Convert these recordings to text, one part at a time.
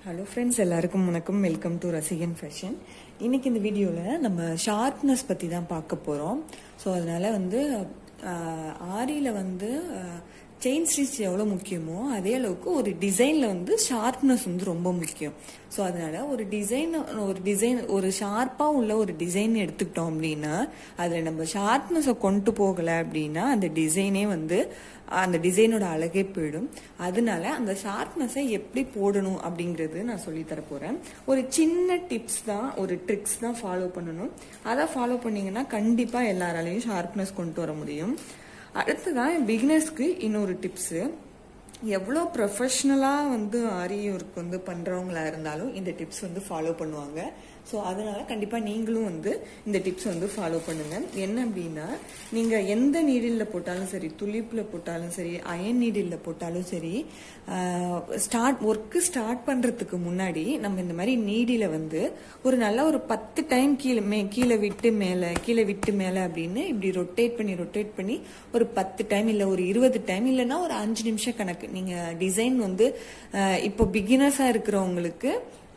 hello friends எல்லாருக்கும் வணக்கம் welcome to ரசிகன் ஃபேஷன் இன்னைக்கு இந்த வீடியோவில் நம்ம ஷார்ப்னஸ் பற்றி தான் பார்க்க போகிறோம் ஸோ அதனால வந்து ஆரியில் வந்து செயின் ஸ்டிச் எவ்வளோ முக்கியமோ அதே அளவுக்கு ஒரு டிசைனில் வந்து ஷார்ப்னஸ் வந்து ரொம்ப முக்கியம் ஸோ அதனால ஒரு டிசைன் ஒரு டிசைன் ஒரு ஷார்ப்பாக உள்ள ஒரு டிசைன் எடுத்துக்கிட்டோம் அப்படின்னா அதில் நம்ம ஷார்ப்னஸை கொண்டு போகலை அப்படின்னா அந்த டிசைனே வந்து அந்த டிசைனோட அழகே போயிடும் அதனால அந்த ஷார்ப்னஸை எப்படி போடணும் அப்படிங்கிறது நான் சொல்லி தர போறேன் ஒரு சின்ன டிப்ஸ் தான் ஒரு ட்ரிக்ஸ் தான் ஃபாலோ பண்ணணும் அதை ஃபாலோ பண்ணீங்கன்னா கண்டிப்பா எல்லாராலையும் ஷார்ப்னஸ் கொண்டு வர முடியும் அடுத்ததான் பிகினர்ஸ்க்கு இன்னொரு டிப்ஸு எவ்வளோ ப்ரொஃபஷ்னலாக வந்து ஆரி ஒர்க் வந்து பண்ணுறவங்களா இருந்தாலும் இந்த டிப்ஸ் வந்து ஃபாலோ பண்ணுவாங்க ஸோ அதனால கண்டிப்பாக நீங்களும் வந்து இந்த டிப்ஸ் வந்து ஃபாலோ பண்ணுங்க என்ன அப்படின்னா நீங்கள் எந்த நீடிலில் போட்டாலும் சரி துளிப்பில் போட்டாலும் சரி அயன் நீடிலில் போட்டாலும் சரி ஸ்டார்ட் ஒர்க்கு ஸ்டார்ட் பண்ணுறதுக்கு முன்னாடி நம்ம இந்த மாதிரி நீடில வந்து ஒரு நல்ல ஒரு பத்து டைம் கீழே மே கீழே விட்டு மேலே கீழே விட்டு மேலே அப்படின்னு இப்படி ரொட்டேட் பண்ணி ரொட்டேட் பண்ணி ஒரு பத்து டைம் இல்லை ஒரு இருபது டைம் இல்லைன்னா ஒரு அஞ்சு நிமிஷம் கணக்கு நீங்கள் டிசைன் வந்து இப்போ பிகினர்ஸாக இருக்கிறவங்களுக்கு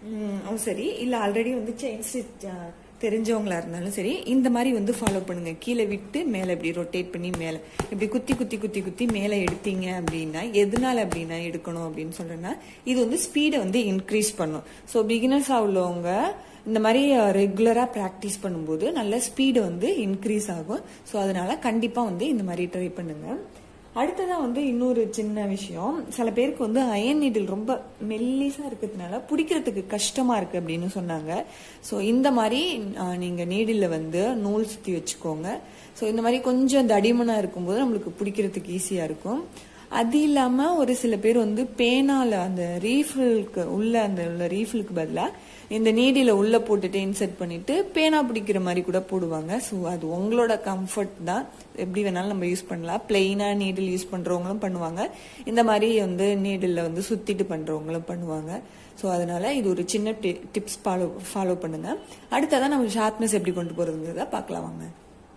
சரி இல்லை ஆல்ரெடி வந்து செயின் ஸ்டிச் தெரிஞ்சவங்களா இருந்தாலும் சரி இந்த மாதிரி வந்து ஃபாலோ பண்ணுங்க கீழே விட்டு மேலே இப்படி ரொட்டேட் பண்ணி மேலே இப்படி குத்தி குத்தி குத்தி குத்தி மேலே எடுத்தீங்க அப்படின்னா எதனால அப்படின்னா எடுக்கணும் அப்படின்னு சொல்றேன்னா இது வந்து ஸ்பீடை வந்து இன்க்ரீஸ் பண்ணும் ஸோ பிகினர்ஸாக உள்ளவங்க இந்த மாதிரி ரெகுலராக ப்ராக்டிஸ் பண்ணும்போது நல்ல ஸ்பீடு வந்து இன்க்ரீஸ் ஆகும் ஸோ அதனால கண்டிப்பாக வந்து இந்த மாதிரி ட்ரை பண்ணுங்க அடுத்ததான் வந்து இன்னொரு சின்ன விஷயம் சில பேருக்கு வந்து அயன் நீடில் ரொம்ப மெல்லிசா இருக்கிறதுனால பிடிக்கிறதுக்கு கஷ்டமா இருக்கு அப்படின்னு சொன்னாங்க ஸோ இந்த மாதிரி நீங்க நீடில் வந்து நூல் சுத்தி வச்சுக்கோங்க ஸோ இந்த மாதிரி கொஞ்சம் தடிமனா இருக்கும்போது நம்மளுக்கு பிடிக்கிறதுக்கு ஈஸியா இருக்கும் அது இல்லாம ஒரு சில பேர் வந்து பேனால அந்த ரீஃபிலுக்கு உள்ள அந்த உள்ள ரீஃபிலுக்கு பதிலாக இந்த நீடில உள்ள போட்டுட்டு இன்செர்ட் பண்ணிட்டு பேனா பிடிக்கிற மாதிரி கூட போடுவாங்க ஸோ அது உங்களோட கம்ஃபர்ட் தான் எப்படி வேணாலும் நம்ம யூஸ் பண்ணலாம் பிளெயினா நீடில் யூஸ் பண்றவங்களும் பண்ணுவாங்க இந்த மாதிரி வந்து நீடில் வந்து சுத்திட்டு பண்றவங்களும் பண்ணுவாங்க ஸோ அதனால இது ஒரு சின்ன டிப்ஸ் ஃபாலோ ஃபாலோ பண்ணுங்க அடுத்ததான் நம்ம ஷார்ப்னஸ் எப்படி கொண்டு போறதுங்கிறத பார்க்கலாம் வாங்க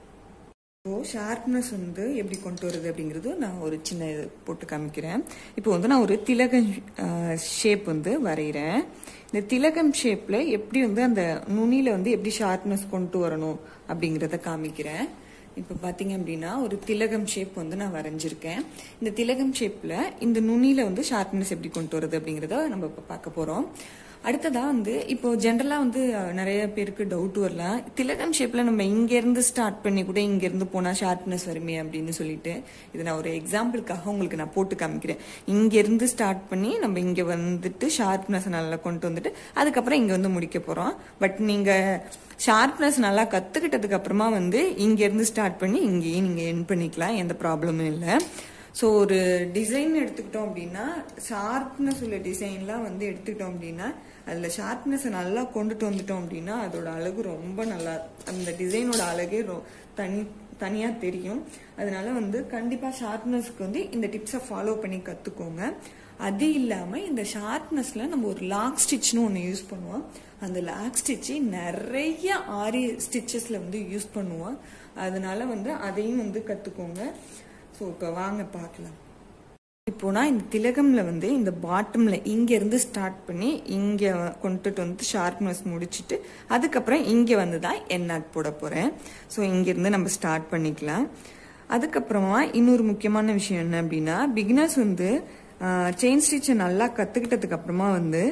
இப்போ ஷார்ப்னஸ் வந்து எப்படி கொண்டு வருது அப்படிங்கிறது நான் ஒரு சின்ன இது போட்டு காமிக்கிறேன் இப்போ வந்து நான் ஒரு திலகம் ஷேப் வந்து வரைகிறேன் இந்த திலகம் ஷேப்ல எப்படி வந்து அந்த நுனியில வந்து எப்படி ஷார்ப்னஸ் கொண்டு வரணும் அப்படிங்கிறத காமிக்கிறேன் இப்போ பார்த்தீங்க அப்படின்னா ஒரு திலகம் ஷேப் வந்து நான் வரைஞ்சிருக்கேன் இந்த திலகம் ஷேப்ல இந்த நுனியில வந்து ஷார்ப்னஸ் எப்படி கொண்டு வருது அப்படிங்கிறத நம்ம இப்போ பார்க்க போறோம் அடுத்ததா வந்து இப்போ ஜென்ரலா வந்து நிறைய பேருக்கு டவுட் வரலாம் திலகம் ஷேப்ல நம்ம இங்க இருந்து ஸ்டார்ட் பண்ணி கூட இங்க இருந்து போனா ஷார்ப்னஸ் வருமே அப்படின்னு சொல்லிட்டு இது நான் ஒரு எக்ஸாம்பிளுக்காக உங்களுக்கு நான் போட்டு காமிக்கிறேன் இங்க இருந்து ஸ்டார்ட் பண்ணி நம்ம இங்க வந்துட்டு ஷார்ப்னஸ் நல்லா கொண்டு வந்துட்டு அதுக்கப்புறம் இங்க வந்து முடிக்க போறோம் பட் நீங்க ஷார்ப்னஸ் நல்லா கத்துக்கிட்டதுக்கு அப்புறமா வந்து இங்க இருந்து ஸ்டார்ட் பண்ணி இங்கேயும் நீங்க என் பண்ணிக்கலாம் எந்த ப்ராப்ளமும் இல்லை ஸோ ஒரு டிசைன் எடுத்துக்கிட்டோம் அப்படின்னா ஷார்ப்னஸ் உள்ள டிசைன்லாம் வந்து எடுத்துக்கிட்டோம் அப்படின்னா அதில் ஷார்ப்னஸை நல்லா கொண்டுட்டு வந்துட்டோம் அப்படின்னா அதோட அழகு ரொம்ப நல்லா அந்த டிசைனோட அழகே தனி தனியாக தெரியும் அதனால வந்து கண்டிப்பாக ஷார்ப்னஸ்க்கு வந்து இந்த டிப்ஸை ஃபாலோ பண்ணி கற்றுக்கோங்க அது இல்லாமல் இந்த ஷார்ப்னஸில் நம்ம ஒரு லாக் ஸ்டிச்னு ஒன்று யூஸ் பண்ணுவோம் அந்த லாக் ஸ்டிச்சு நிறைய ஆரி ஸ்டிச்சஸில் வந்து யூஸ் பண்ணுவோம் அதனால வந்து அதையும் வந்து கற்றுக்கோங்க ஸோ இப்போ வாங்க பார்க்கலாம் இப்போ நான் இந்த திலகம்ல வந்து இந்த பாட்டம்ல இங்க இருந்து ஸ்டார்ட் பண்ணி இங்க கொண்டுட்டு வந்து ஷார்ப்னஸ் முடிச்சுட்டு அதுக்கப்புறம் இங்க வந்து தான் எண்ணாட் போட போறேன் ஸோ இங்க இருந்து நம்ம ஸ்டார்ட் பண்ணிக்கலாம் அதுக்கப்புறமா இன்னொரு முக்கியமான விஷயம் என்ன அப்படின்னா பிகினர்ஸ் வந்து செயின் ஸ்டிச்சை நல்லா கத்துக்கிட்டதுக்கு அப்புறமா வந்து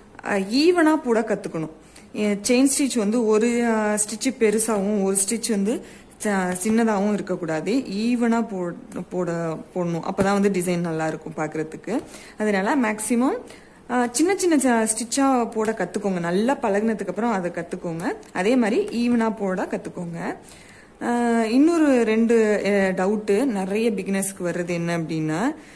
ஈவனா போட கத்துக்கணும் செயின் ஸ்டிச் வந்து ஒரு ஸ்டிச் பெருசாகவும் ஒரு ஸ்டிச் வந்து சின்னதாகவும் இருக்கக்கூடாது ஈவனாக போ போட போடணும் அப்போதான் வந்து டிசைன் நல்லா இருக்கும் பார்க்குறதுக்கு அதனால மேக்ஸிமம் சின்ன சின்ன ஸ்டிச்சாக போட கற்றுக்கோங்க நல்லா பழகினதுக்கு அப்புறம் அதை கற்றுக்கோங்க அதே மாதிரி ஈவனாக போட கற்றுக்கோங்க இன்னொரு ரெண்டு டவுட்டு நிறைய பிகினர்ஸ்க்கு வர்றது என்ன அப்படின்னா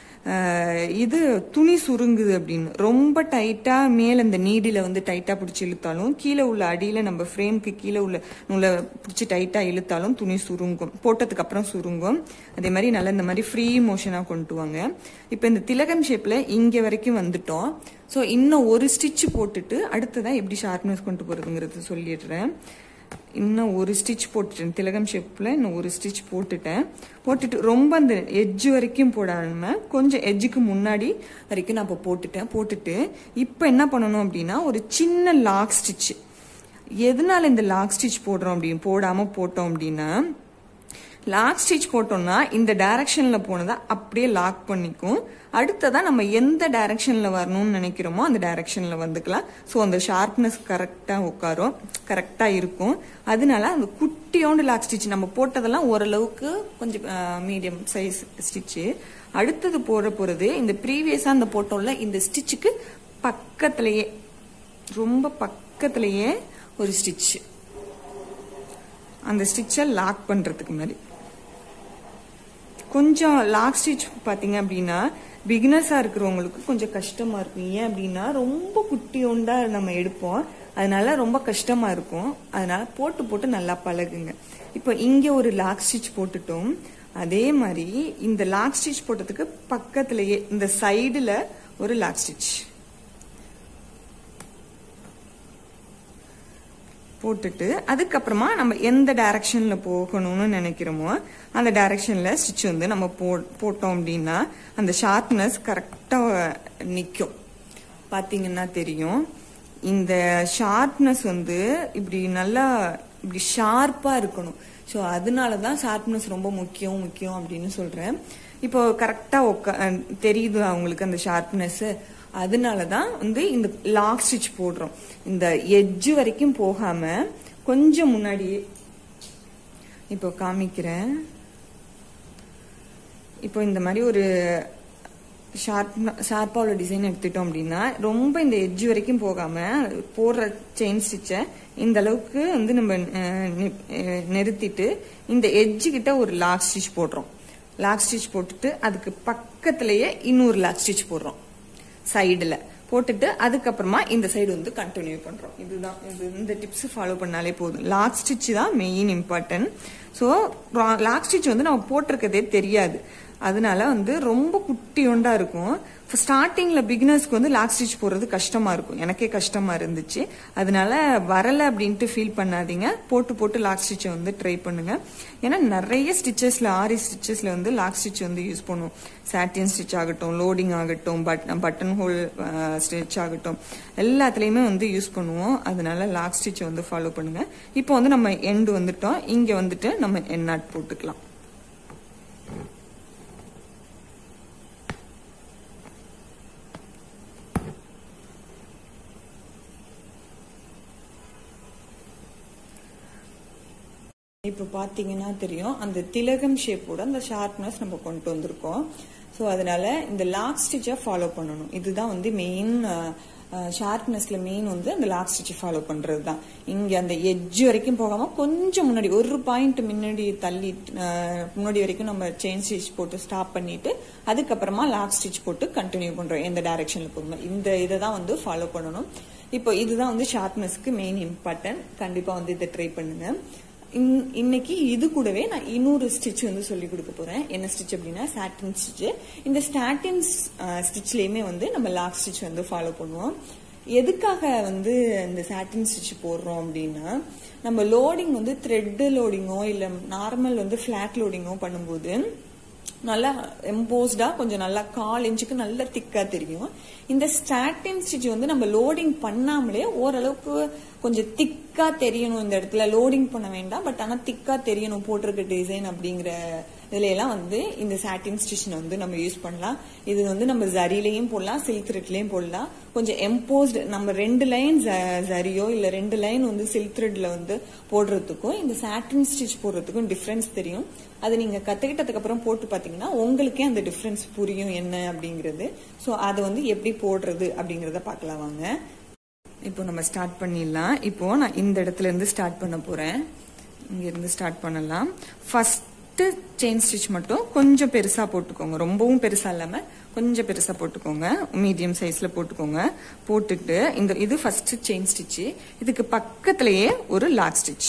இது துணி சுருங்குது அப்படின்னு ரொம்ப டைட்டா மேல இந்த நீடில வந்து டைட்டா பிடிச்சி இழுத்தாலும் கீழே உள்ள அடியில நம்ம ஃப்ரேம்க்கு கீழே உள்ள நூலை பிடிச்சி டைட்டா இழுத்தாலும் துணி சுருங்கும் போட்டதுக்கு அப்புறம் சுருங்கும் அதே மாதிரி நல்லா இந்த மாதிரி ஃப்ரீ மோஷனா கொண்டு வாங்க இப்போ இந்த திலகம் ஷேப்ல இங்க வரைக்கும் வந்துட்டோம் ஸோ இன்னும் ஒரு ஸ்டிச் போட்டுட்டு அடுத்ததான் எப்படி ஷார்ப்னஸ் கொண்டு போறதுங்கிறது சொல்லிடுறேன் இன்னும் ஒரு ஸ்டிச் போட்டுட்டேன் திலகம் ஷேப்பில் இன்னும் ஒரு ஸ்டிச் போட்டுட்டேன் போட்டுட்டு ரொம்ப அந்த எட்ஜ் வரைக்கும் போடாமல் கொஞ்சம் எட்ஜுக்கு முன்னாடி வரைக்கும் நான் இப்போ போட்டுட்டேன் போட்டுட்டு இப்போ என்ன பண்ணணும் அப்படின்னா ஒரு சின்ன லாக் ஸ்டிச் எதனால இந்த லாக் ஸ்டிச் போடுறோம் அப்படின்னு போடாமல் போட்டோம் அப்படின்னா லாக் ஸ்டிச் போட்டோம்னா இந்த டைரக்ஷன்ல போனதை அப்படியே லாக் பண்ணிக்கும் அடுத்ததா நம்ம எந்த டைரக்ஷன்ல வரணும்னு நினைக்கிறோமோ அந்த டைரக்ஷன்ல வந்துக்கலாம் ஸோ அந்த ஷார்ப்னஸ் கரெக்டா உட்காரும் கரெக்டா இருக்கும் அதனால அந்த குட்டியோண்டு லாக் ஸ்டிச் நம்ம போட்டதெல்லாம் ஓரளவுக்கு கொஞ்சம் மீடியம் சைஸ் ஸ்டிச்சு அடுத்தது போட போறது இந்த ப்ரீவியஸா அந்த போட்டோம்ல இந்த ஸ்டிச்சுக்கு பக்கத்திலேயே ரொம்ப பக்கத்திலேயே ஒரு ஸ்டிச் அந்த ஸ்டிச்சை லாக் பண்றதுக்கு மாதிரி கொஞ்சம் லாக் ஸ்டிச் பாத்தீங்க அப்படின்னா பிகினர்ஸா இருக்கிறவங்களுக்கு கொஞ்சம் கஷ்டமா இருக்கும் ஏன் அப்படின்னா ரொம்ப குட்டியோண்டா நம்ம எடுப்போம் அதனால ரொம்ப கஷ்டமா இருக்கும் அதனால போட்டு போட்டு நல்லா பழகுங்க இப்போ இங்க ஒரு லாக் ஸ்டிச் போட்டுட்டோம் அதே மாதிரி இந்த லாக் ஸ்டிச் போட்டதுக்கு பக்கத்திலேயே இந்த சைடுல ஒரு லாக் ஸ்டிச் போட்டுட்டு அதுக்கப்புறமா நம்ம எந்த டைரக்ஷன்ல போகணும்னு நினைக்கிறோமோ அந்த டைரக்ஷன்ல ஸ்டிச் வந்து நம்ம போ போட்டோம் அப்படின்னா அந்த ஷார்ப்னஸ் கரெக்டா நிற்கும் பாத்தீங்கன்னா தெரியும் இந்த ஷார்ப்னஸ் வந்து இப்படி நல்லா இப்படி ஷார்ப்பா இருக்கணும் ஸோ அதனால தான் ஷார்ப்னஸ் ரொம்ப முக்கியம் முக்கியம் அப்படின்னு சொல்றேன் இப்போ கரெக்டா உட்கா தெரியுது அவங்களுக்கு அந்த ஷார்ப்னஸ் அதனால தான் வந்து இந்த லாக் ஸ்டிச் போடுறோம் இந்த எட்ஜ் வரைக்கும் போகாம கொஞ்சம் முன்னாடியே இப்போ காமிக்கிறேன் இப்போ இந்த மாதிரி ஒரு ஷார்ப் ஷார்ப்பா உள்ள டிசைன் எடுத்துட்டோம் அப்படின்னா ரொம்ப இந்த எட்ஜ் வரைக்கும் போகாம போடுற செயின் ஸ்டிச்சை இந்த அளவுக்கு வந்து நம்ம அஹ், நி- அஹ், நிறுத்திட்டு இந்த எட்ஜ் கிட்ட ஒரு லாக் ஸ்டிச் போடுறோம் லாக் ஸ்டிச் போட்டுட்டு அதுக்கு பக்கத்திலேயே இன்னொரு லாக் ஸ்டிச் போடுறோம் சைடுல போட்டுட்டு அதுக்கப்புறமா இந்த சைடு வந்து கண்டினியூ பண்றோம் இதுதான் இது இந்த டிப்ஸ் ஃபாலோ பண்ணாலே போதும் லாக் ஸ்டிச் தான் main important so lock stitch வந்து நம்ம போட்டிருக்கதே தெரியாது அதனால வந்து ரொம்ப குட்டியோண்டா இருக்கும் ஸ்டார்டிங்ல பிகினர்ஸ்க்கு வந்து லாக் ஸ்டிச் போடுறது கஷ்டமா இருக்கும் எனக்கே கஷ்டமா இருந்துச்சு அதனால வரல அப்படின்ட்டு ஃபீல் பண்ணாதீங்க போட்டு போட்டு லாக் ஸ்டிச்சை வந்து ட்ரை பண்ணுங்க ஏன்னா நிறைய ஸ்டிச்சஸ்ல ஆரி ஸ்டிச்சஸ்ல வந்து லாக் ஸ்டிச் வந்து யூஸ் பண்ணுவோம் சாட்டின் ஸ்டிச் ஆகட்டும் லோடிங் ஆகட்டும் பட் பட்டன் ஹோல் ஸ்டிச் ஆகட்டும் எல்லாத்துலயுமே வந்து யூஸ் பண்ணுவோம் அதனால லாக் ஸ்டிச் வந்து ஃபாலோ பண்ணுங்க இப்போ வந்து நம்ம எண்டு வந்துட்டோம் இங்க வந்துட்டு நம்ம என் நாட் போட்டுக்கலாம் இப்போ பார்த்தீங்கன்னா தெரியும் அந்த திலகம் ஷேப்போட அந்த ஷார்ப்னஸ் நம்ம கொண்டு வந்திருக்கோம் ஸோ அதனால இந்த லாக் ஸ்டிச்சை ஃபாலோ பண்ணணும் இதுதான் வந்து மெயின் ஷார்ப்னஸ்ல மெயின் வந்து அந்த லாக் ஸ்டிச் ஃபாலோ பண்றது தான் இங்க அந்த எட்ஜ் வரைக்கும் போகாம கொஞ்சம் முன்னாடி ஒரு பாயிண்ட் முன்னாடி தள்ளி அஹ், முன்னாடி வரைக்கும் நம்ம செயின் ஸ்டிச் போட்டு ஸ்டாப் பண்ணிட்டு அதுக்கப்புறமா லாக் ஸ்டிச் போட்டு கண்டினியூ பண்றோம் எந்த டைரக்ஷன்ல போகணும் இந்த இதை தான் வந்து ஃபாலோ பண்ணணும் இப்போ இதுதான் வந்து ஷார்ப்னஸ்க்கு மெயின் இம்பார்ட்டன்ட் கண்டிப்பா வந்து இதை ட்ரை பண்ணுங்க இன்- இன்னைக்கு இது கூடவே நான் இன்னொரு ஸ்டிச் வந்து சொல்லி கொடுக்க போறேன் என்ன ஸ்டிச் அப்படின்னா சாட்டின் ஸ்டிச் இந்த சாட்டின் ஸ்டிச்லயுமே வந்து நம்ம லாக் ஸ்டிச் வந்து ஃபாலோ பண்ணுவோம் எதுக்காக வந்து இந்த சாட்டின் ஸ்டிச் போடுறோம் அப்படின்னா நம்ம லோடிங் வந்து த்ரெட் லோடிங்கோ இல்ல நார்மல் வந்து ஃபிளாட் லோடிங்கோ பண்ணும்போது நல்லா எம்போஸ்டா கொஞ்சம் நல்லா கால் இன்ச்சுக்கு நல்லா திக்கா தெரியும் இந்த ஸ்டாட்டின் ஸ்டிச் வந்து நம்ம லோடிங் பண்ணாமலே ஓரளவுக்கு கொஞ்சம் திக்கா தெரியணும் இந்த இடத்துல லோடிங் பண்ண வேண்டாம் பட் ஆனா திக்கா தெரியணும் போட்டிருக்க டிசைன் அப்படிங்கிற இதுல எல்லாம் வந்து இந்த சாட்டின் ஸ்டிச் வந்து நம்ம யூஸ் பண்ணலாம் இது வந்து நம்ம ஜரிலையும் போடலாம் சில்க் த்ரெட்லயும் போடலாம் கொஞ்சம் எம்போஸ்டு நம்ம ரெண்டு லைன் ஜரியோ இல்ல ரெண்டு லைன் வந்து சில்க் த்ரெட்ல வந்து போடுறதுக்கும் இந்த சாட்டின் ஸ்டிச் போடுறதுக்கும் டிஃபரன்ஸ் தெரியும் அது நீங்க கத்துக்கிட்டதுக்கு அப்புறம் போட்டு பாத்தீங்கன்னா உங்களுக்கே அந்த டிஃபரன்ஸ் புரியும் என்ன அப்படிங்கிறது சோ அதை வந்து எப்படி போடுறது அப்படிங்கறத பார்க்கலாம் வாங்க இப்போ நம்ம ஸ்டார்ட் பண்ணிடலாம் இப்போ நான் இந்த இடத்துல இருந்து ஸ்டார்ட் பண்ண போறேன் இங்க இருந்து ஸ்டார்ட் பண்ணலாம் ஃபர்ஸ்ட் செயின் ஸ்டிச் மட்டும் கொஞ்சம் பெருசா போட்டுக்கோங்க ரொம்பவும் பெருசா இல்லாம கொஞ்சம் பெருசா போட்டுக்கோங்க மீடியம் சைஸ்ல போட்டுக்கோங்க போட்டுட்டு இந்த இது ஃபர்ஸ்ட் செயின் ஸ்டிச் இதுக்கு பக்கத்திலேயே ஒரு லாக் ஸ்டிச்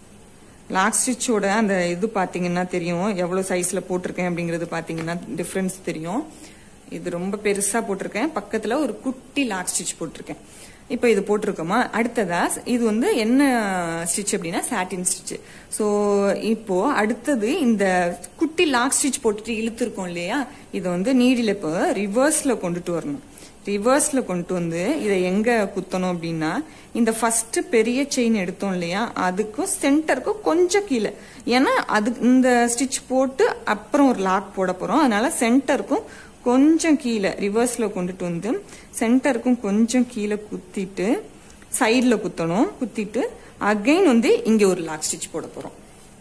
லாக் ஸ்டிச்சோட அந்த இது பாத்தீங்கன்னா தெரியும் எவ்வளவு சைஸ்ல போட்டிருக்கேன் அப்படிங்கறது பாத்தீங்கன்னா டிஃபரன்ஸ் தெரியும் இது ரொம்ப பெருசா போட்டிருக்கேன் பக்கத்துல ஒரு குட்டி லாக் ஸ்டிச் போட்டிருக்கேன் இப்போ இது போட்டிருக்கோமா அடுத்ததா இது வந்து என்ன ஸ்டிச் அப்படின்னா சாட்டின் ஸ்டிச் ஸோ இப்போ அடுத்தது இந்த குட்டி லாக் ஸ்டிச் போட்டுட்டு இழுத்துருக்கோம் இல்லையா இதை வந்து நீடில இப்போ ரிவர்ஸ்ல கொண்டுட்டு வரணும் ரிவர்ஸ்ல கொண்டு வந்து இதை எங்க குத்தணும் அப்படின்னா இந்த ஃபர்ஸ்ட் பெரிய செயின் எடுத்தோம் இல்லையா அதுக்கும் சென்டருக்கும் கொஞ்சம் கீழே ஏன்னா அது இந்த ஸ்டிச் போட்டு அப்புறம் ஒரு லாக் போட போறோம் அதனால சென்டருக்கும் கொஞ்சம் கீழே ரிவர்ஸ்ல கொண்டுட்டு வந்து சென்டருக்கும் கொஞ்சம் கீழே குத்திட்டு சைட்ல குத்தணும் குத்திட்டு அகைன் வந்து இங்க ஒரு லாக் ஸ்டிச் போட போறோம்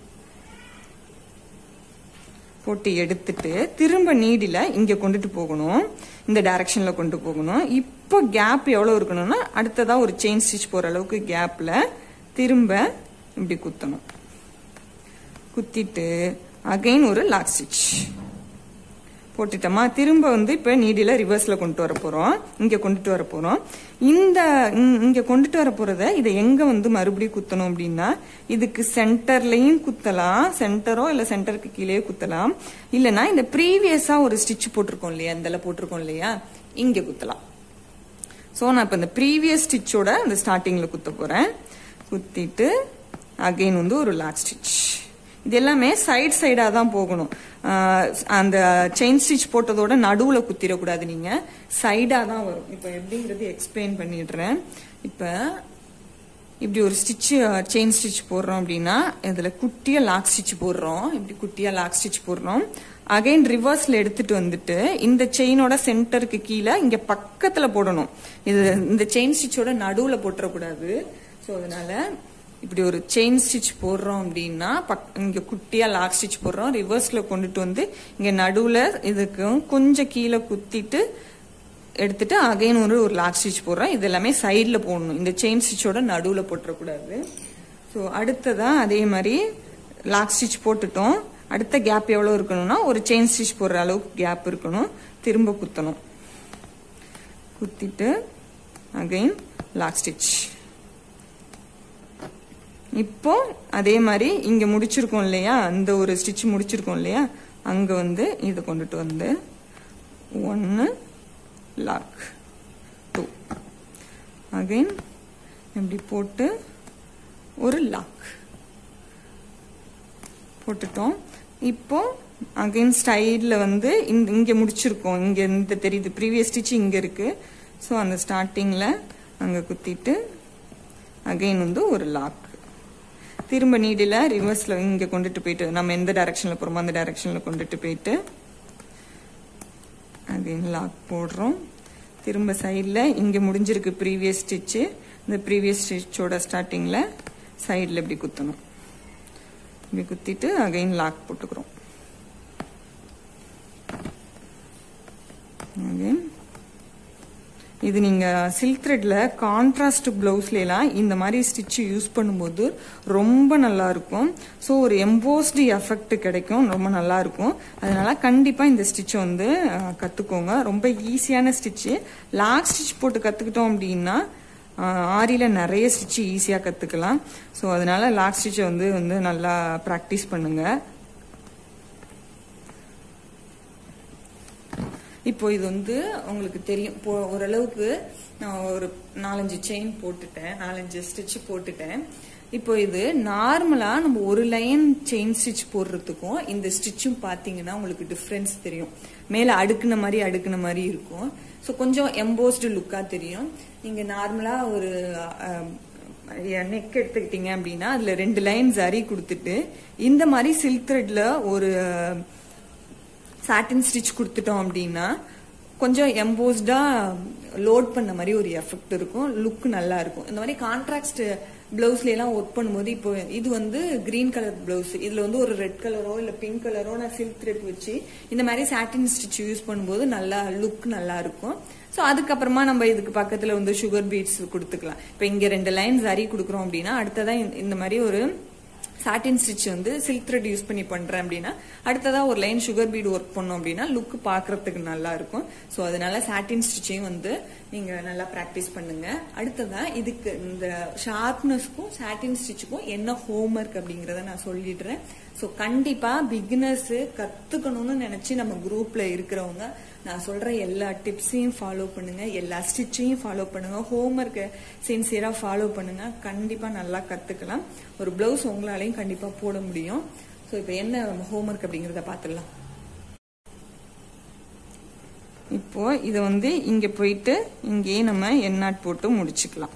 போட்டு எடுத்துட்டு திரும்ப நீடில இங்க கொண்டுட்டு போகணும் இந்த டைரக்ஷன்ல கொண்டு போகணும் இப்போ கேப் எவ்வளவு இருக்கணும்னா அடுத்ததா ஒரு செயின் ஸ்டிச் போற அளவுக்கு கேப்ல திரும்ப இப்படி குத்தணும் குத்திட்டு அகைன் ஒரு லாக் ஸ்டிச் போட்டுட்டோமா திரும்ப வந்து இப்ப நீடில ரிவர்ஸ்ல கொண்டு வர போறோம் இங்க கொண்டுட்டு வர போறோம் இந்த இங்க- இங்க கொண்டுட்டு வர போறத இதை எங்க வந்து மறுபடியும் குத்தணும் அப்படின்னா இதுக்கு சென்டர்லயும் குத்தலாம் சென்டரோ இல்ல சென்டருக்கு கீழே குத்தலாம் இல்லனா இந்த ப்ரீவியஸா ஒரு ஸ்டிச் போட்டிருக்கோம் இல்லையா இந்த போட்டிருக்கோம் இல்லையா இங்க குத்தலாம் சோ நான் இப்ப இந்த ப்ரீவியஸ் ஸ்டிச்சோட அந்த ஸ்டார்டிங்ல குத்த போறேன் குத்திட்டு அகைன் வந்து ஒரு லாக் ஸ்டிச் இது எல்லாமே சைடு சைடா தான் போகணும் ஆஹ் அந்த செயின் ஸ்டிச் போட்டதோட நடுவுல குத்திடக்கூடாது நீங்க சைடா தான் வரும் இப்ப எப்படிங்கிறது எக்ஸ்பிளைன் பண்ணிடுறேன் இப்ப இப்படி ஒரு ஸ்டிச் செயின் ஸ்டிச் போடுறோம் அப்படின்னா இதுல குட்டியா லாக் ஸ்டிச் போடுறோம் இப்படி குட்டியா லாக் ஸ்டிச் போடுறோம் அகைன் ரிவர்ஸ்ல எடுத்துட்டு வந்துட்டு இந்த செயினோட சென்டருக்கு கீழே இங்க பக்கத்துல போடணும் இது இந்த செயின் ஸ்டிச்சோட நடுவுல போட்டுறக்கூடாது சோ அதனால இப்படி ஒரு செயின் ஸ்டிச் போடுறோம் அப்படின்னா பக்- இங்க குட்டியா லாக் ஸ்டிச் போடுறோம் ரிவர்ஸ்ல கொண்டுட்டு வந்து இங்க நடுவுல இதுக்கும் கொஞ்சம் கீழே குத்திட்டு எடுத்துட்டு அகைன் ஒரு ஒரு லாக் ஸ்டிச் போடுறோம் இது எல்லாமே சைடுல போடணும் இந்த செயின் ஸ்டிச்சோட நடுவுல போட்டுறக்கூடாது ஸோ அடுத்ததா அதே மாதிரி லாக் ஸ்டிச் போட்டுட்டோம் அடுத்த கேப் எவ்வளவு இருக்கணும்னா ஒரு செயின் ஸ்டிச் போடுற அளவுக்கு கேப் இருக்கணும் திரும்ப குத்தணும் குத்திட்டு அகைன் லாக் ஸ்டிச் இப்போ அதே மாதிரி இங்க முடிச்சிருக்கோம் இல்லையா அந்த ஒரு ஸ்டிச் முடிச்சிருக்கோம் இல்லையா அங்க வந்து இதை கொண்டுட்டு வந்து ஒன்னு லாக் டூ அகைன் இப்படி போட்டு ஒரு லாக் போட்டுட்டோம் இப்போ அகைன் ஸ்டைல்ல வந்து இந்த இங்க முடிச்சிருக்கோம் இங்க இந்த தெரியுது ப்ரீவியஸ் ஸ்டிச் இங்க இருக்கு ஸோ அந்த ஸ்டார்டிங்ல அங்க குத்திட்டு அகைன் வந்து ஒரு லாக் திரும்ப நீடில ரிவர்ஸ்ல இங்க கொண்டுட்டு போயிட்டு நம்ம எந்த டைரக்ஷன்ல போறோமோ அந்த டைரக்ஷன்ல கொண்டுட்டு போயிட்டு அகைன் லாக் போடுறோம் திரும்ப சைடில் இங்க முடிஞ்சிருக்கு ப்ரீவியஸ் ஸ்டிச்சு இந்த ப்ரீவியஸ் ஸ்டிச்சோட ஸ்டார்டிங்ல சைடில் இப்படி குத்தணும் இப்படி குத்திட்டு அகைன் லாக் போட்டுக்கிறோம் அகைன் இது நீங்க சில்க் த்ரெட்ல கான்ட்ராஸ்ட் பிளவுஸ்ல எல்லாம் இந்த மாதிரி ஸ்டிச் யூஸ் பண்ணும்போது ரொம்ப நல்லா இருக்கும் ஸோ ஒரு எம்போஸ்டு எஃபெக்ட் கிடைக்கும் ரொம்ப நல்லா இருக்கும் அதனால கண்டிப்பா இந்த ஸ்டிச் வந்து அஹ், கத்துக்கோங்க ரொம்ப ஈஸியான ஸ்டிச் லாக் ஸ்டிச் போட்டு கத்துக்கிட்டோம் அப்படின்னா அஹ், ஆரியில நிறைய ஸ்டிச் ஈஸியா கத்துக்கலாம் ஸோ அதனால லாக் ஸ்டிச்சை வந்து வந்து நல்லா ப்ராக்டிஸ் பண்ணுங்க இப்போ இது வந்து உங்களுக்கு தெரியும் இப்போ ஓரளவுக்கு நான் ஒரு நாலஞ்சு செயின் போட்டுட்டேன் நாலஞ்சு ஸ்டிச் போட்டுட்டேன் இப்போ இது நார்மலா நம்ம ஒரு லைன் செயின் ஸ்டிச் போடுறதுக்கும் இந்த ஸ்டிச்சும் பாத்தீங்கன்னா உங்களுக்கு டிஃப்ரென்ஸ் தெரியும் மேல அடுக்குன மாதிரி அடுக்குன மாதிரி இருக்கும் ஸோ கொஞ்சம் எம்போஸ்டு லுக்கா தெரியும் நீங்க நார்மலா ஒரு நெக் எடுத்துக்கிட்டீங்க அப்படின்னா அதுல ரெண்டு லைன் சரி கொடுத்துட்டு இந்த மாதிரி சில்க் த்ரெட்ல ஒரு சாட்டின் ஸ்டிச் கொடுத்துட்டோம் அப்படின்னா கொஞ்சம் எம்போஸ்டா லோட் பண்ண மாதிரி ஒரு எஃபெக்ட் இருக்கும் லுக் நல்லா இருக்கும் இந்த மாதிரி கான்ட்ராக்ட் பிளவுஸ்ல எல்லாம் ஒர்க் பண்ணும்போது இப்போ இது வந்து கிரீன் கலர் பிளவுஸ் இதுல வந்து ஒரு ரெட் கலரோ இல்ல பிங்க் கலரோ நான் சில்க் த்ரெட் வச்சு இந்த மாதிரி சாட்டின் ஸ்டிச் யூஸ் பண்ணும்போது நல்லா லுக் நல்லா இருக்கும் ஸோ அதுக்கப்புறமா நம்ம இதுக்கு பக்கத்துல வந்து சுகர் பீட்ஸ் கொடுத்துக்கலாம் இப்போ இங்க ரெண்டு லைன் சரி கொடுக்குறோம் அப்படின்னா அடுத்ததா இந்த- இந்த மாதிரி ஒரு சாட்டின் ஸ்டிச் வந்து சில்க் த்ரெட் யூஸ் பண்ணி பண்றேன் அப்படின்னா அடுத்ததா ஒரு லைன் சுகர் பீட் ஒர்க் பண்ணோம் அப்படின்னா லுக் பாக்குறதுக்கு நல்லா இருக்கும் ஸோ அதனால சாட்டின் ஸ்டிச்சையும் வந்து நீங்க நல்லா ப்ராக்டிஸ் பண்ணுங்க அடுத்ததா இதுக்கு இந்த ஷார்ப்னஸ்க்கும் சாட்டின் ஸ்டிச்சுக்கும் என்ன ஹோம்ஒர்க் அப்படிங்கறத நான் சொல்லிடுறேன் ஸோ கண்டிப்பா பிகினர்ஸ் கத்துக்கணும்னு நினைச்சு நம்ம குரூப்ல இருக்கிறவங்க நான் சொல்ற எல்லா டிப்ஸையும் ஃபாலோ பண்ணுங்க எல்லா ஸ்டிச்சையும் ஃபாலோ பண்ணுங்க ஹோம்ஒர்க்கை சின்சியரா ஃபாலோ பண்ணுங்க கண்டிப்பா நல்லா கத்துக்கலாம் ஒரு பிளவுஸ் உங்களாலையும் கண்டிப்பா போட முடியும் ஸோ இப்போ என்ன ஹோம்ஒர்க் அப்படிங்கிறத பார்த்துடலாம் இப்போ இதை வந்து இங்க போயிட்டு இங்கேயே நம்ம எண்ணாட் போட்டு முடிச்சுக்கலாம்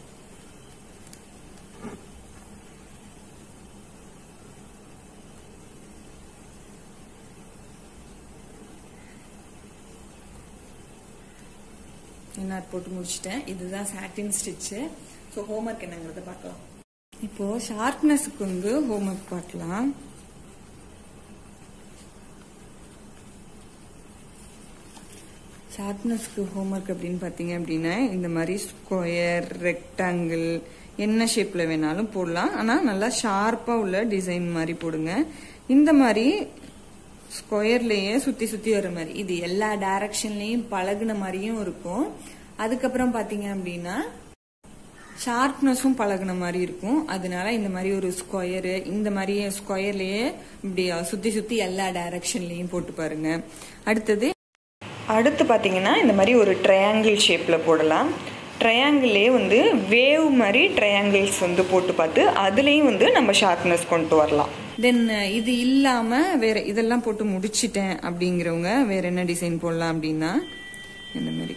எண்ணாட் போட்டு முடிச்சிட்டேன் இதுதான் சாட்டின் ஸ்டிச்சு ஸோ ஹோம்ஒர்க் என்னங்கிறத பார்க்கலாம் இப்போ ஷார்ப்னஸுக்கு வந்து ஹோம்ஒர்க் பார்க்கலாம் ஷார்ப்னஸ்க்கு ஹோம்ஒர்க் அப்படின்னு பார்த்தீங்க அப்படின்னா இந்த மாதிரி ஸ்கொயர் ரெக்டாங்கிள் என்ன ஷேப்ல வேணாலும் போடலாம் ஆனால் நல்லா ஷார்ப்பாக உள்ள டிசைன் மாதிரி போடுங்க இந்த மாதிரி ஸ்கொயர்லயே சுத்தி சுத்தி வர மாதிரி இது எல்லா டைரக்ஷன்லயும் பழகுன மாதிரியும் இருக்கும் அதுக்கப்புறம் பாத்தீங்க அப்படின்னா ஷார்ப்னஸும் பழகுன மாதிரி இருக்கும் அதனால இந்த மாதிரி ஒரு ஸ்கொயரு இந்த மாதிரி ஸ்கொயர்லயே இப்படி சுத்தி சுத்தி எல்லா டைரக்ஷன்லயும் போட்டு பாருங்க அடுத்தது அடுத்து பாத்தீங்கன்னா இந்த மாதிரி ஒரு ட்ரையாங்கிள் ஷேப்ல போடலாம் ட்ரையாங்கிள்லேயே வந்து வேவ் மாதிரி ட்ரையாங்கிள்ஸ் வந்து போட்டு பார்த்து அதுலேயும் வந்து நம்ம ஷார்ப்னஸ் கொண்டு வரலாம் தென் இது இல்லாம வேற இதெல்லாம் போட்டு முடிச்சிட்டேன் அப்படிங்கிறவங்க வேற என்ன டிசைன் போடலாம் அப்படின்னா இந்த மாதிரி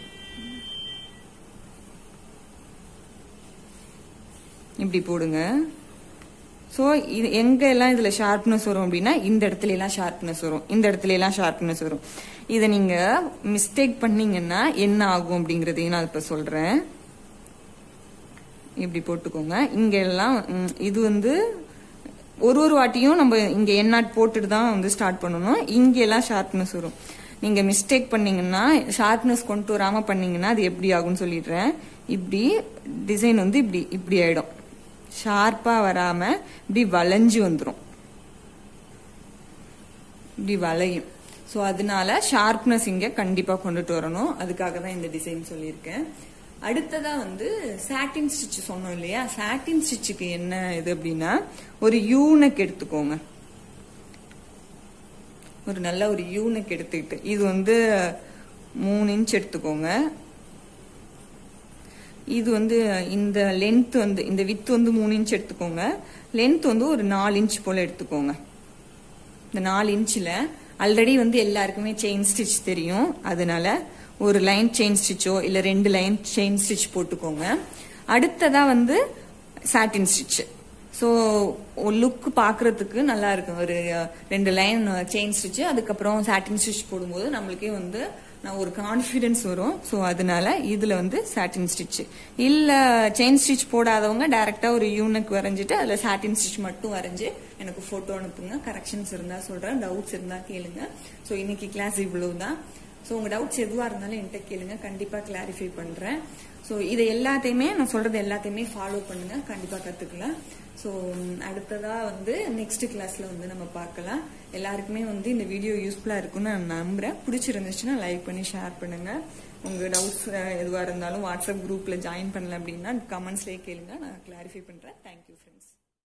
இப்படி போடுங்க ஸோ இது எங்க எல்லாம் இதுல ஷார்ப்னஸ் வரும் அப்படின்னா இந்த இடத்துல எல்லாம் ஷார்ப்னஸ் வரும் இந்த இடத்துல எல்லாம் ஷார்ப்னஸ் வரும் இதை நீங்க மிஸ்டேக் பண்ணீங்கன்னா என்ன ஆகும் அப்படிங்கறதையும் நான் இப்ப சொல்றேன் இப்படி போட்டுக்கோங்க இங்க எல்லாம் ம், இது வந்து ஒரு ஒரு வாட்டியும் நம்ம இங்க எண்ணாட் போட்டுட்டு தான் வந்து ஸ்டார்ட் பண்ணணும் இங்க எல்லாம் ஷார்ப்னஸ் வரும் நீங்க மிஸ்டேக் பண்ணீங்கன்னா ஷார்ப்னஸ் கொண்டு வராம பண்ணீங்கன்னா அது எப்படி ஆகும்னு சொல்லிடுறேன் இப்படி டிசைன் வந்து இப்படி இப்படி ஆயிடும் ஷார்ப்பா வராம இப்படி வளைஞ்சு வந்துரும் இப்படி வளையும் ஸோ அதனால ஷார்ப்னஸ் இங்க கண்டிப்பா கொண்டுட்டு வரணும் அதுக்காக தான் இந்த டிசைன் சொல்லியிருக்கேன் அடுத்ததா வந்து சாட்டின் ஸ்டிச் சொன்னோம் இல்லையா சாட்டின் ஸ்டிச்சுக்கு என்ன இது அப்படின்னா ஒரு யூனக் எடுத்துக்கோங்க ஒரு நல்ல ஒரு யூனக் எடுத்துக்கிட்டு இது வந்து மூணு இன்ச் எடுத்துக்கோங்க இது வந்து இந்த லென்த் வந்து இந்த வித் வந்து மூணு இன்ச் எடுத்துக்கோங்க லென்த் வந்து ஒரு நாலு இன்ச் போல எடுத்துக்கோங்க இந்த நாலு இன்ச்சில் ஆல்ரெடி வந்து எல்லாருக்குமே செயின் ஸ்டிச் தெரியும் அதனால ஒரு லைன் செயின் ஸ்டிச்சோ இல்ல ரெண்டு லைன் செயின் ஸ்டிச் போட்டுக்கோங்க அடுத்ததா வந்து சாட்டின் ஸ்டிச் ஸோ லுக் பார்க்கறதுக்கு நல்லா இருக்கும் ஒரு அஹ், ரெண்டு லைன் செயின் ஸ்டிச் அதுக்கப்புறம் சாட்டின் ஸ்டிச் போடும்போது நம்மளுக்கே வந்து நான் ஒரு கான்ஃபிடன்ஸ் வரும் ஸோ அதனால இதுல வந்து சாட்டின் ஸ்டிச் இல்ல செயின் ஸ்டிச் போடாதவங்க டைரக்டா ஒரு யூனிக் வரைஞ்சிட்டு அதுல சாட்டின் ஸ்டிச் மட்டும் வரைஞ்சு எனக்கு போட்டோ அனுப்புங்க கரெக்ஷன்ஸ் இருந்தா சொல்றேன் டவுட்ஸ் இருந்தா கேளுங்க ஸோ இன்னைக்கு கிளாஸ் இவ்வளவுதான் ஸோ உங்க டவுட்ஸ் எதுவா இருந்தாலும் என்கிட்ட கேளுங்க கண்டிப்பா கிளாரிஃபை பண்றேன் ஸோ இதை எல்லாத்தையுமே நான் சொல்றது எல்லாத்தையுமே ஃபாலோ பண்ணுங்க கண்டிப்பா கத்துக்கலாம் ஸோ அடுத்ததா வந்து நெக்ஸ்ட் கிளாஸ்ல வந்து நம்ம பார்க்கலாம் எல்லாருக்குமே வந்து இந்த வீடியோ யூஸ்ஃபுல்லா இருக்கும்னு நான் நம்புறேன் பிடிச்சிருந்துச்சுன்னா லைக் பண்ணி ஷேர் பண்ணுங்க உங்க டவுட்ஸ் எதுவா இருந்தாலும் வாட்ஸ்அப் குரூப்ல ஜாயின் பண்ணல அப்படின்னா கமெண்ட்ஸ்லேயே கேளுங்க நான் கிளாரிஃபை பண்றேன் தேங்க்யூ ஃப்ரெண்ட்